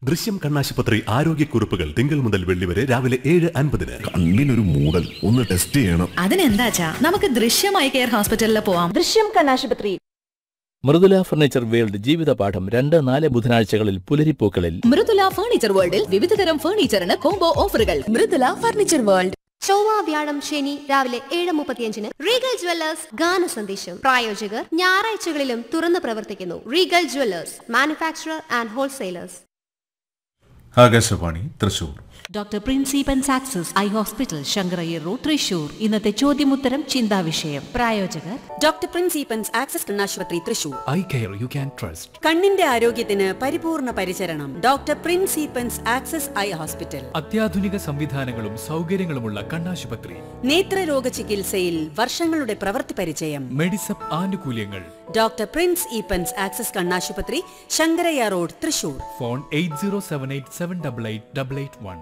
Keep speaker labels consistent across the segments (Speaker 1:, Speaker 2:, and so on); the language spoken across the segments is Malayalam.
Speaker 1: ദൃശ്യം കണ്ണാശുപത്രി ആരോഗ്യക്കുറിപ്പുകൾ തിങ്കൾ മുതൽ വെള്ളി വരെ രാവിലെ ഏഴ് അൻപതിന്
Speaker 2: കണ്ണിനൊരു മൂടൽ ഒന്ന് ടെസ്റ്റ് ചെയ്യണം
Speaker 3: അതിനെന്താച്ചാ നമുക്ക് ദൃശ്യമായി കെയർ ഹോസ്പിറ്റലിൽ പോവാം
Speaker 4: ദൃശ്യം കണ്ണാശുപത്രി
Speaker 5: മൃദുല ഫർണിച്ചർ വേൾഡ് ജീവിതപാഠം രണ്ട് നാല് ബുധനാഴ്ചകളിൽ പുലരിപ്പൂക്കളിൽ
Speaker 3: മൃദുല ഫർണിച്ചർ വേൾഡിൽ വിവിധതരം ഫർണിച്ചറിന് കോംബോ ഓഫറുകൾ മൃദുല ഫർണിച്ചർ വേൾഡ്
Speaker 6: ചൊവ്വ വ്യാഴം ശനി രാവിലെ ഏഴ് മുപ്പത്തിയഞ്ചിന് റീഗൽ ജ്വല്ലേഴ്സ് ഗാന സന്ദേശം പ്രായോജകർ ഞായറാഴ്ചകളിലും തുറന്നു പ്രവർത്തിക്കുന്നു Regal jewellers manufacturer and wholesalers
Speaker 7: Akashvani Thrissur
Speaker 8: doctor പ്രിൻസിപ്പൻ സാക്സസ് eye hospital Shankarayyar road Thrissur ഇന്നത്തെ ചോദ്യമുത്തരം ചിന്താവിഷയം പ്രായോജകർ
Speaker 9: ഡോക്ടർ പ്രിൻസിപ്പൻസ് ആക്സസ് കണ്ണാശുപത്രി Thrissur
Speaker 10: eye care you can trust
Speaker 9: കണ്ണിന്റെ ആരോഗ്യത്തിന് പരിപൂർണ പരിചരണം ഡോക്ടർ പ്രിൻസിപ്പൻസ് ആക്സസ് ഐ ഹോസ്പിറ്റൽ
Speaker 10: അത്യാധുനിക സംവിധാനങ്ങളും സൗകര്യങ്ങളുമുള്ള കണ്ണാശുപത്രി
Speaker 9: നേത്രരോഗ ചികിത്സയിൽ വർഷങ്ങളുടെ പ്രവൃത്തി പരിചയം
Speaker 10: മെഡിസപ്പ് ആനുകൂല്യങ്ങൾ
Speaker 9: ഡോക്ടർ പ്രിൻസ് ഈപ്പൻസ് ആക്സസ് കണ്ണാശുപത്രി Shankarayya road Thrissur
Speaker 10: phone eight zero seven eight seven double eight double eight one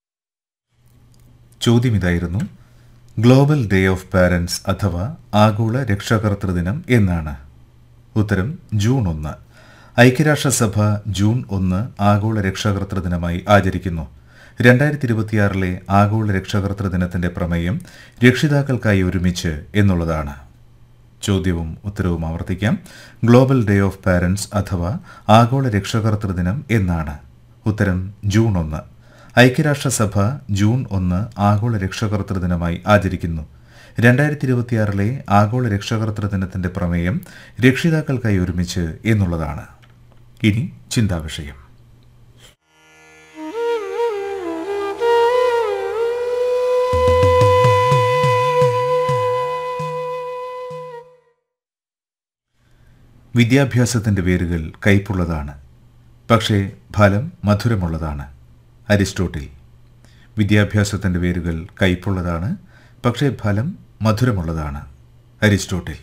Speaker 7: ചോദ്യം ഇതായിരുന്നു ഗ്ലോബൽ ഡേ ഓഫ് പാരൻസ് അഥവാ ആഗോള രക്ഷാകർതൃ ദിനം എന്നാണ് ഉത്തരം ജൂൺ ഒന്ന് ഐക്യരാഷ്ട്രസഭ ജൂൺ ഒന്ന് ആഗോള രക്ഷാകർതൃ ദിനമായി ആചരിക്കുന്നു രണ്ടായിരത്തി ഇരുപത്തിയാറിലെ ആഗോള രക്ഷാകർതൃ ദിനത്തിന്റെ പ്രമേയം രക്ഷിതാക്കൾക്കായി ഒരുമിച്ച് എന്നുള്ളതാണ് ചോദ്യവും ഉത്തരവും ആവർത്തിക്കാം ഗ്ലോബൽ ഡേ ഓഫ് പാരൻസ് അഥവാ ആഗോള രക്ഷാകർതൃ ദിനം എന്നാണ് ഉത്തരം ജൂൺ ഒന്ന് ഐക്യരാഷ്ട്രസഭ ജൂൺ ഒന്ന് ആഗോള രക്ഷാകർതൃ ദിനമായി ആചരിക്കുന്നു രണ്ടായിരത്തി ഇരുപത്തിയാറിലെ ആഗോള രക്ഷാകർതൃ ദിനത്തിന്റെ പ്രമേയം രക്ഷിതാക്കൾക്കായി ഒരുമിച്ച് എന്നുള്ളതാണ് ഇനി ചിന്താവിഷയം വിദ്യാഭ്യാസത്തിന്റെ വേരുകൾ കയ്പുള്ളതാണ് പക്ഷേ ഫലം മധുരമുള്ളതാണ് അരിസ്റ്റോട്ടിൽ വിദ്യാഭ്യാസത്തിന്റെ വേരുകൾ കയ്പുള്ളതാണ് പക്ഷേ ഫലം മധുരമുള്ളതാണ് അരിസ്റ്റോട്ടിൽ